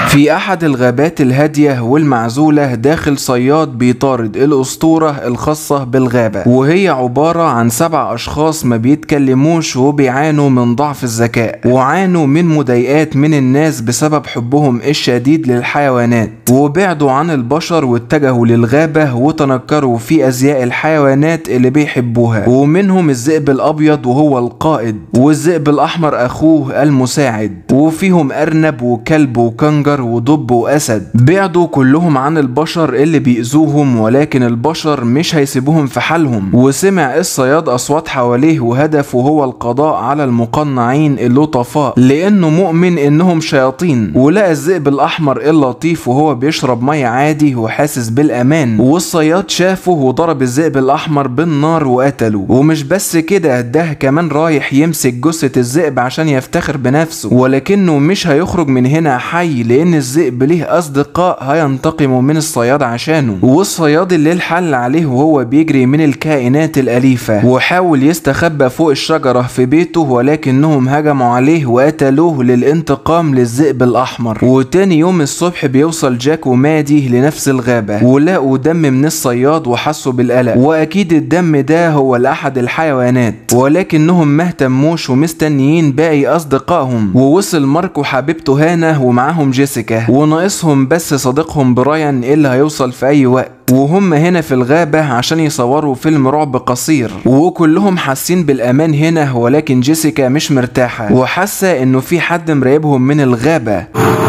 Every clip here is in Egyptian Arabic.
في أحد الغابات الهادية والمعزولة داخل صياد بيطارد الأسطورة الخاصة بالغابة وهي عبارة عن سبع أشخاص ما بيتكلموش وبيعانوا من ضعف الذكاء وعانوا من مضايقات من الناس بسبب حبهم الشديد للحيوانات وبعدوا عن البشر واتجهوا للغابة وتنكروا في أزياء الحيوانات اللي بيحبوها ومنهم الذئب الأبيض وهو القائد والذئب الأحمر أخوه المساعد وفيهم أرنب وكلب وكنجر ودب وأسد بعدوا كلهم عن البشر اللي بيأذوهم ولكن البشر مش هيسيبوهم في حالهم وسمع الصياد أصوات حواليه وهدفه هو القضاء على المقنعين اللطفاء لأنه مؤمن إنهم شياطين ولقى الذئب الأحمر اللطيف وهو بيشرب مية عادي وحاسس بالأمان والصياد شافه وضرب الذئب الأحمر بالنار وقتله ومش بس كده ده كمان رايح يمسك جثة الذئب عشان يفتخر بنفسه ولكنه مش هيخرج من هنا حي لأن الذئب ليه أصدقاء هينتقموا من الصياد عشانه والصياد اللي الحل عليه وهو بيجري من الكائنات الأليفة وحاول يستخبى فوق الشجرة في بيته ولكنهم هجموا عليه وقتلوه للانتقام للذئب الأحمر وتاني يوم الصبح بيوصل جاك ومادي لنفس الغابة ولقوا دم من الصياد وحسوا بالقلق وأكيد الدم ده هو لأحد الحيوانات ولكنهم ما اهتموش ومستنيين باقي أصدقائهم ووصل مارك وحبيبته هانا ومعاهم جيسيكا وناقصهم بس صديقهم برايان اللي هيوصل في أي وقت وهم هنا في الغابة عشان يصوروا فيلم رعب قصير وكلهم حاسين بالأمان هنا ولكن جيسيكا مش مرتاحة وحاسة إنه في حد مراقبهم من الغابة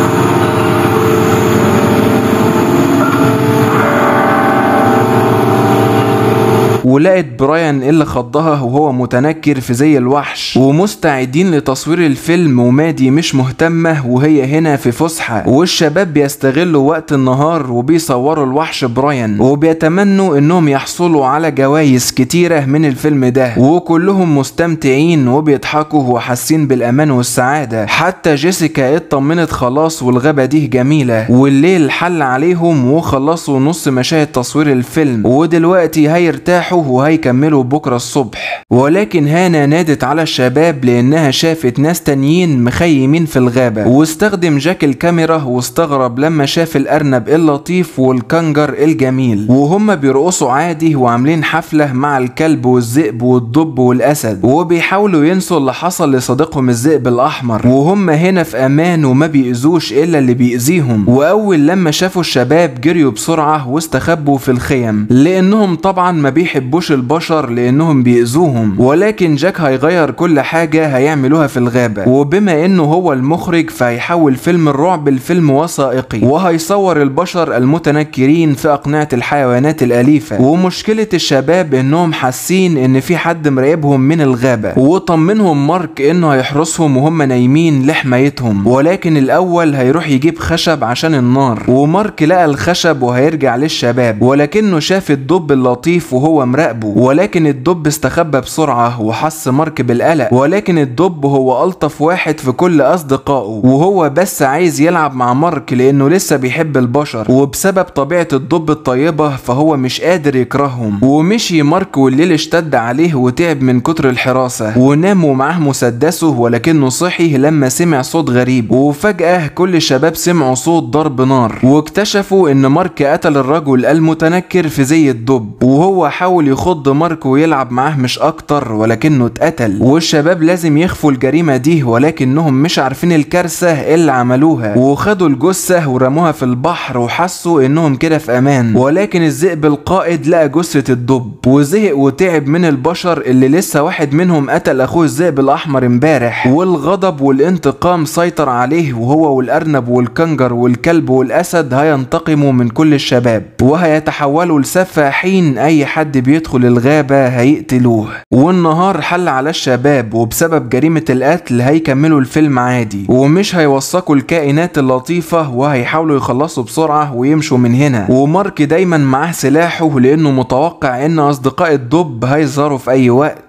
ولقت برايان اللي خضها وهو متنكر في زي الوحش ومستعدين لتصوير الفيلم ومادي مش مهتمة وهي هنا في فسحة والشباب بيستغلوا وقت النهار وبيصوروا الوحش برايان وبيتمنوا انهم يحصلوا على جوائز كتيرة من الفيلم ده وكلهم مستمتعين وبيضحكوا وحاسين بالامان والسعادة حتى جيسيكا اطمنت خلاص والغابة دي جميلة والليل حل عليهم وخلصوا نص مشاهد تصوير الفيلم ودلوقتي هيرتاحوا وهيكملوا بكرة الصبح ولكن هانا نادت على الشباب لأنها شافت ناس تانيين مخيمين في الغابة واستخدم جاك الكاميرا واستغرب لما شاف الأرنب اللطيف والكنجر الجميل وهم بيرقصوا عادي وعاملين حفلة مع الكلب والذئب والدب والأسد وبيحاولوا ينسوا اللي حصل لصديقهم الذئب الأحمر وهم هنا في أمان وما بيأذوش إلا اللي بيأذيهم وأول لما شافوا الشباب جريوا بسرعة واستخبوا في الخيم لأنهم طبعا ما بيحبوش البشر لأنهم بيأذوهم ولكن جاك هيغير كل حاجة هيعملوها في الغابة وبما إنه هو المخرج فهيحول فيلم الرعب لفيلم وثائقي وهيصور البشر المتنكرين في أقنعة الحيوانات الأليفة ومشكلة الشباب إنهم حاسين إن في حد مراقبهم من الغابة وطمنهم مارك إنه هيحرسهم وهم نايمين لحمايتهم ولكن الأول هيروح يجيب خشب عشان النار ومارك لقى الخشب وهيرجع للشباب ولكنه شاف الدب اللطيف وهو مراقبه ولكن الدب استخبى بسرعة وحس مارك بالقلق ولكن الدب هو ألطف واحد في كل أصدقائه وهو بس عايز يلعب مع مارك لأنه لسه بيحب البشر وبسبب طبيعة الدب الطيبة فهو مش قادر يكرههم ومشي مارك والليل اشتد عليه وتعب من كتر الحراسة ونام ومعاه مسدسه ولكنه صحي لما سمع صوت غريب وفجأة كل الشباب سمعوا صوت ضرب نار واكتشفوا ان مارك قتل الرجل المتنكر في زي الدب وهو حاول يخض مارك ويلعب معاه مش اكتر ولكنه اتقتل والشباب لازم يخفوا الجريمة دي ولكنهم مش عارفين الكارثة اللي عملوها وخدوا الجثة ورموها في البحر وحسوا انهم كده في امان ولكن الذئب القائد لقى جثة الدب وزهق وتعب من البشر اللي لسه واحد منهم قتل اخوه الذئب الاحمر امبارح والغضب والانتقام سيطر عليه وهو والارنب والكنجر والكلب والاسد هينتقموا من كل الشباب وهيتحولوا لسفاحين اي حد بيدخل الغابة هيقتلوه والنهار حل على الشباب وبسبب جريمة القتل هيكملوا الفيلم عادي ومش هيوثقوا الكائنات اللطيفة وهيحاولوا يخلصوا بسرعة ويمشوا من هنا ومارك دايما معاه سلاحه لانه متوقع ان اصدقاء الدب هيظهروا في اي وقت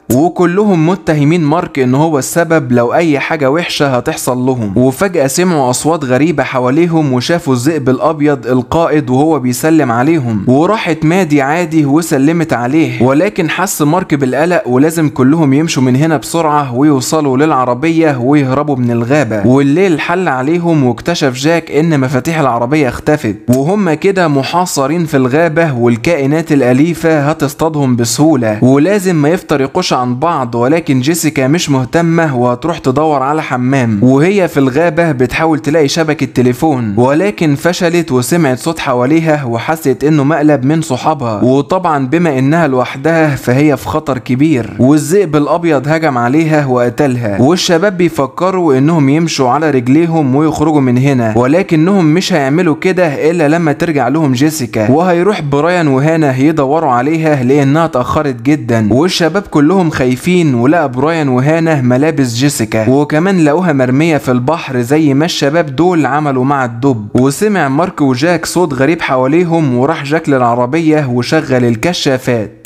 وكلهم متهمين مارك ان هو السبب لو اي حاجة وحشة هتحصل لهم وفجأة سمعوا اصوات غريبة حواليهم وشافوا الذئب الابيض القائد وهو بيسلم عليهم وراحت مادي عادي وسلمت عليه ولكن حس مارك بالقلق ولازم كلهم يمشوا من هنا بسرعة ويوصلوا للعربية ويهربوا من الغابة والليل حل عليهم واكتشف جاك ان مفاتيح العربية اختفت وهم كده محاصرين في الغابة والكائنات الأليفة هتصطادهم بسهولة ولازم ما يفترقوش عن بعض ولكن جيسيكا مش مهتمة وهتروح تدور على حمام وهي في الغابة بتحاول تلاقي شبكة تليفون ولكن فشلت وسمعت صوت حواليها وحست انه مقلب من صحابها وطبعا بما انها لوحدها فهي في خطر كبير والذئب الابيض هجم عليها وقتلها والشباب بيفكروا انهم يمشوا على رجليهم ويخرجوا من هنا ولكنهم مش هيعملوا كده الا لما ترجع لهم جيسيكا وهيروح برايان وهانا يدوروا عليها لانها اتاخرت جدا والشباب كلهم خايفين ولقى برايان وهانا ملابس جيسيكا وكمان لقوها مرميه في البحر زي ما الشباب دول عملوا مع الدب وسمع مارك وجاك صوت غريب حواليهم وراح جاك للعربيه وشغل الكشافات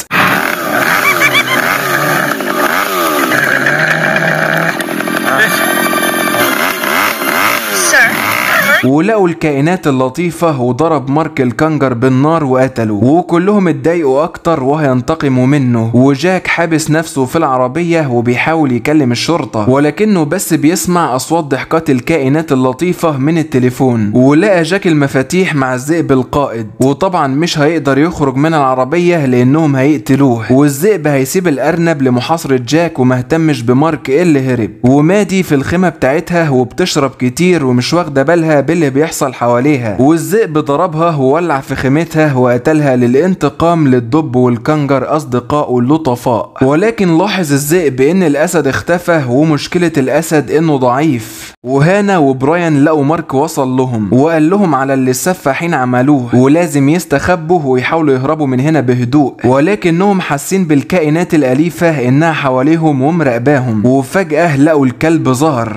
Sir, hurry. ولقوا الكائنات اللطيفة وضرب مارك الكنجر بالنار وقتله وكلهم اتضايقوا أكتر وهينتقموا منه وجاك حابس نفسه في العربية وبيحاول يكلم الشرطة ولكنه بس بيسمع أصوات ضحكات الكائنات اللطيفة من التليفون ولقى جاك المفاتيح مع الذئب القائد وطبعا مش هيقدر يخرج من العربية لأنهم هيقتلوه والذئب هيسيب الأرنب لمحاصرة جاك ومهتمش بمارك اللي هرب ومادي في الخيمة بتاعتها وبتشرب كتير ومش واخدة بالها باللي بيحصل حواليها والذئب ضربها وولع في خيمتها وقتلها للانتقام للدب والكنجر أصدقائه اللطفاء ولكن لاحظ الذئب إن الأسد اختفى ومشكلة الأسد إنه ضعيف وهانا وبرايان لقوا مارك وصل لهم وقال لهم على اللي السفاحين عملوه ولازم يستخبوا ويحاولوا يهربوا من هنا بهدوء ولكنهم حاسين بالكائنات الأليفة إنها حواليهم ومراقباهم وفجأة لقوا الكلب ظهر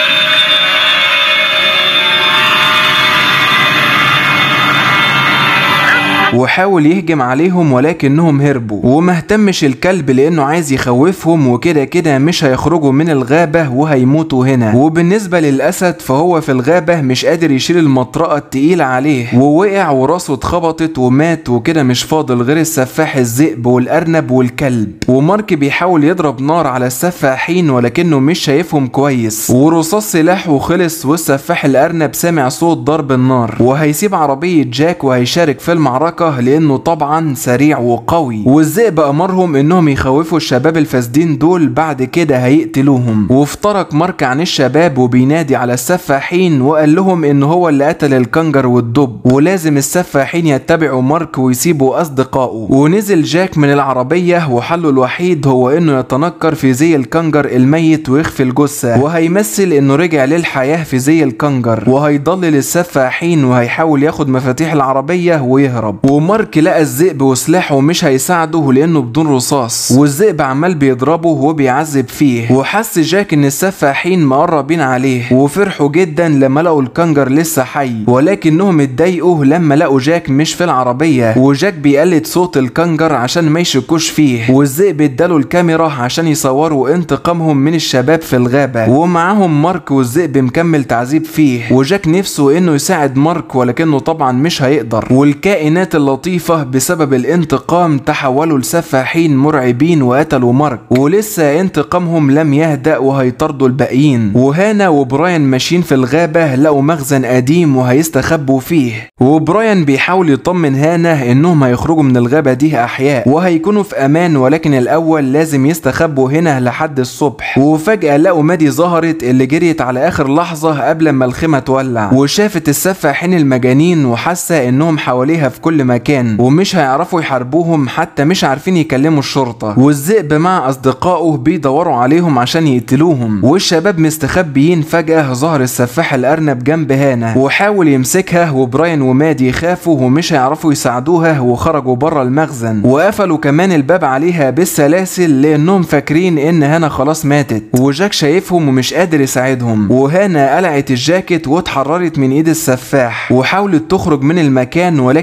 وحاول يهجم عليهم ولكنهم هربوا ومهتمش الكلب لانه عايز يخوفهم وكده كده مش هيخرجوا من الغابة وهيموتوا هنا وبالنسبة للأسد فهو في الغابة مش قادر يشيل المطرقة التقيلة عليه ووقع وراسه اتخبطت ومات وكده مش فاضل غير السفاح الذئب والأرنب والكلب ومارك بيحاول يضرب نار على السفاحين ولكنه مش شايفهم كويس ورصاص سلاحه خلص والسفاح الأرنب سامع صوت ضرب النار وهيسيب عربية جاك وهيشارك في المعركة لأنه طبعا سريع وقوي والذئب أمرهم إنهم يخوفوا الشباب الفاسدين دول بعد كده هيقتلوهم وافترق مارك عن الشباب وبينادي على السفاحين وقال لهم إن هو اللي قتل الكنجر والدب ولازم السفاحين يتبعوا مارك ويسيبوا أصدقائه ونزل جاك من العربية وحله الوحيد هو إنه يتنكر في زي الكنجر الميت ويخفي الجثة وهيمثل إنه رجع للحياة في زي الكنجر وهيضلل السفاحين وهيحاول ياخد مفاتيح العربية ويهرب ومارك لقى الذئب وسلاحه مش هيساعده لانه بدون رصاص والذئب عمال بيضربه وبيعذب فيه وحس جاك ان السفاحين مقربين عليه وفرحوا جدا لما لقوا الكنجر لسه حي ولكنهم اتضايقوا لما لقوا جاك مش في العربية وجاك بيقلد صوت الكنجر عشان ما يشكوش فيه والذئب اداله الكاميرا عشان يصوروا انتقامهم من الشباب في الغابة ومعاهم مارك والذئب مكمل تعذيب فيه وجاك نفسه انه يساعد مارك ولكنه طبعا مش هيقدر والكائنات اللطيفة بسبب الانتقام تحولوا لسفاحين مرعبين وقتلوا مارك ولسه انتقامهم لم يهدأ وهيطردوا الباقيين وهانا وبراين ماشيين في الغابة لقوا مخزن قديم وهيستخبوا فيه وبراين بيحاول يطمن هانا انهم هيخرجوا من الغابة دي احياء وهيكونوا في امان ولكن الاول لازم يستخبوا هنا لحد الصبح وفجأة لقوا مادي ظهرت اللي جريت على اخر لحظة قبل ما الخيمة تولع وشافت السفاحين المجانين وحاسة انهم حواليها في كل مكان ومش هيعرفوا يحاربوهم حتى مش عارفين يكلموا الشرطة والذئب مع اصدقائه بيدوروا عليهم عشان يقتلوهم والشباب مستخبيين فجأة ظهر السفاح الارنب جنب هانا وحاول يمسكها وبراين ومادي خافوا ومش هيعرفوا يساعدوها وخرجوا بره المخزن وقفلوا كمان الباب عليها بالسلاسل لانهم فاكرين ان هانا خلاص ماتت وجاك شايفهم ومش قادر يساعدهم وهانا قلعت الجاكيت واتحررت من ايد السفاح وحاولت تخرج من المكان ولكن الباب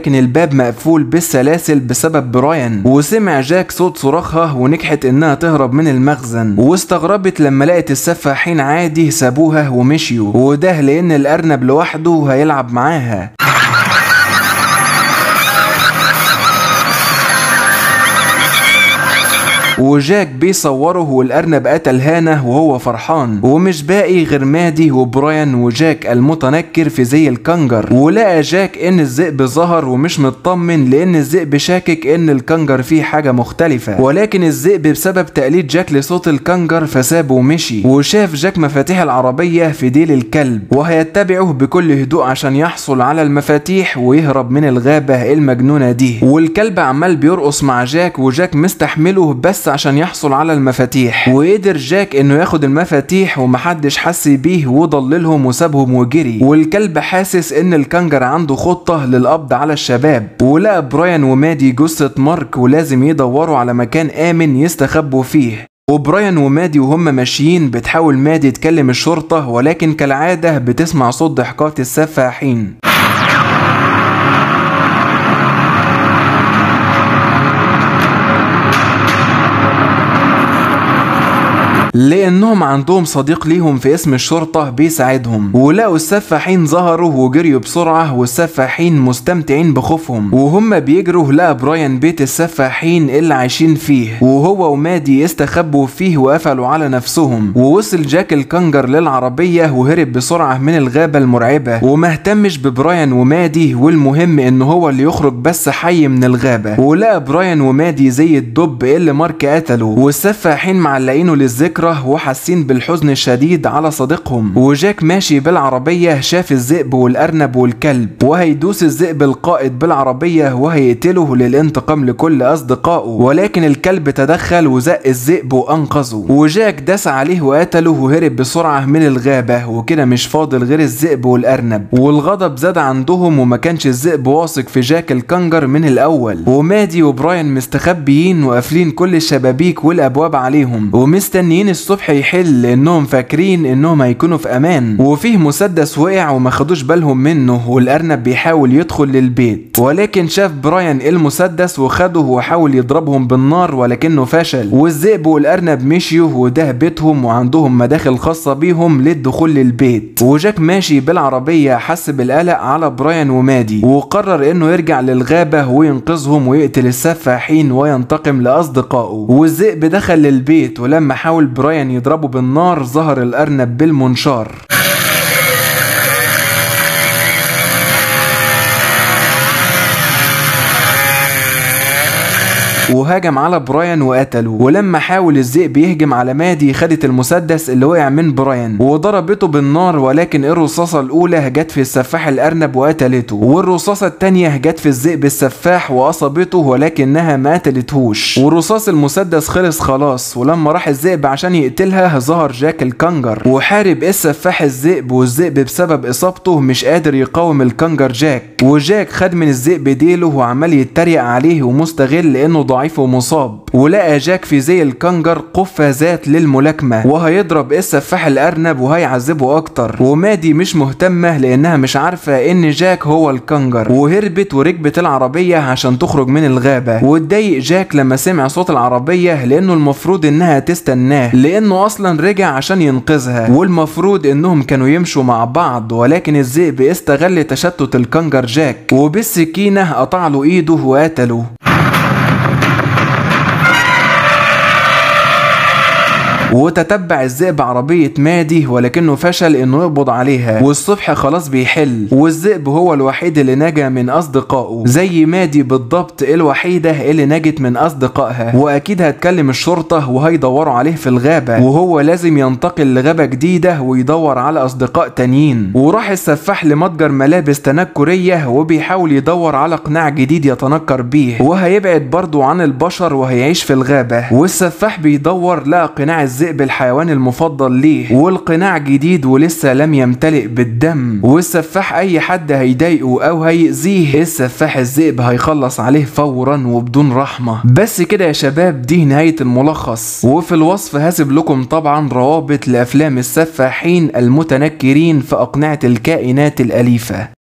الباب مقفول بالسلاسل بسبب براين وسمع جاك صوت صراخها ونجحت انها تهرب من المخزن واستغربت لما لقت السفاحين عادي سابوها ومشيوا وده لان الارنب لوحده هيلعب معاها وجاك بيصوره والارنب قتل هانا وهو فرحان ومش باقي غير مادي وبراين وجاك المتنكر في زي الكنجر ولقى جاك ان الذئب ظهر ومش مطمن لان الذئب شاكك ان الكنجر فيه حاجة مختلفة ولكن الذئب بسبب تقليد جاك لصوت الكنجر فسابه ومشي وشاف جاك مفاتيح العربية في ديل الكلب وهيتبعه بكل هدوء عشان يحصل على المفاتيح ويهرب من الغابة المجنونة دي والكلب عمال بيرقص مع جاك وجاك مستحمله بس عشان يحصل على المفاتيح وقدر جاك انه ياخد المفاتيح ومحدش حس بيه وضللهم وسابهم وجري والكلب حاسس ان الكنجر عنده خطة للقبض على الشباب ولقى براين ومادي جثة مارك ولازم يدوروا على مكان آمن يستخبوا فيه وبراين ومادي وهم ماشيين بتحاول مادي تكلم الشرطة ولكن كالعادة بتسمع صوت ضحكات السفاحين لانهم عندهم صديق ليهم في اسم الشرطة بيساعدهم ولقوا السفاحين ظهروا وجريوا بسرعة والسفاحين مستمتعين بخوفهم وهم بيجروا لقى براين بيت السفاحين اللي عايشين فيه وهو ومادي استخبوا فيه وقفلوا على نفسهم ووصل جاك الكنجر للعربية وهرب بسرعة من الغابة المرعبة ومهتمش ببراين ومادي والمهم ان هو اللي يخرج بس حي من الغابة ولقى براين ومادي زي الدب اللي مارك قتله والسفاحين معلقينه للذكرى وحاسين بالحزن الشديد على صديقهم وجاك ماشي بالعربية شاف الذئب والأرنب والكلب وهيدوس الذئب القائد بالعربية وهيقتله للانتقام لكل أصدقائه ولكن الكلب تدخل وزق الذئب وأنقذه وجاك داس عليه وقتله وهرب بسرعة من الغابة وكده مش فاضل غير الذئب والأرنب والغضب زاد عندهم وما كانش الذئب واثق في جاك الكنجر من الأول ومادي وبراين مستخبيين وقافلين كل الشبابيك والأبواب عليهم ومستنيين الصبح يحل لانهم فاكرين انهم هيكونوا في امان وفيه مسدس وقع وما خدوش بالهم منه والارنب بيحاول يدخل للبيت ولكن شاف براين المسدس وخده وحاول يضربهم بالنار ولكنه فشل والذئب والارنب مشيوا وده بيتهم وعندهم مداخل خاصة بيهم للدخول للبيت وجاك ماشي بالعربية حس بالقلق على براين ومادي وقرر انه يرجع للغابة وينقذهم ويقتل السفاحين وينتقم لاصدقائه والذئب دخل للبيت ولما حاول براين يضربه بالنار ظهر الأرنب بالمنشار وهاجم على براين وقتله ولما حاول الذئب يهجم على مادي خدت المسدس اللي وقع من براين وضربته بالنار ولكن الرصاصة الأولى جت في السفاح الأرنب وقتلته والرصاصة التانية جت في الذئب السفاح وأصابته ولكنها ما قتلتهوش ورصاص المسدس خلص خلاص ولما راح الذئب عشان يقتلها ظهر جاك الكنجر وحارب السفاح الذئب والذئب بسبب إصابته مش قادر يقاوم الكنجر جاك وجاك خد من الذئب ديله وعمال يتريق عليه ومستغل لأنه ضعيف ومصاب ولقى جاك في زي الكنجر قفازات للملاكمة وهيضرب السفاح الأرنب وهيعذبه أكتر ومادي مش مهتمة لأنها مش عارفة إن جاك هو الكنجر وهربت وركبت العربية عشان تخرج من الغابة واتضايق جاك لما سمع صوت العربية لأنه المفروض إنها تستناه لأنه أصلا رجع عشان ينقذها والمفروض إنهم كانوا يمشوا مع بعض ولكن الذئب استغل تشتت الكنجر جاك وبالسكينة قطع له إيده وقتله وتتبع الذئب عربية مادي ولكنه فشل انه يقبض عليها والصبح خلاص بيحل والذئب هو الوحيد اللي نجا من اصدقائه زي مادي بالضبط الوحيدة اللي نجت من اصدقائها واكيد هتكلم الشرطة وهيدوروا عليه في الغابة وهو لازم ينتقل لغابة جديدة ويدور على اصدقاء تانيين وراح السفاح لمتجر ملابس تنكرية وبيحاول يدور على قناع جديد يتنكر بيه وهيبعد برضه عن البشر وهيعيش في الغابة والسفاح بيدور لقى قناع الذئب الحيوان المفضل ليه والقناع جديد ولسه لم يمتلئ بالدم والسفاح اي حد هيضايقه او هيأذيه السفاح الذئب هيخلص عليه فورا وبدون رحمة بس كده يا شباب دي نهاية الملخص وفي الوصف هسيب لكم طبعا روابط لافلام السفاحين المتنكرين في اقنعة الكائنات الاليفة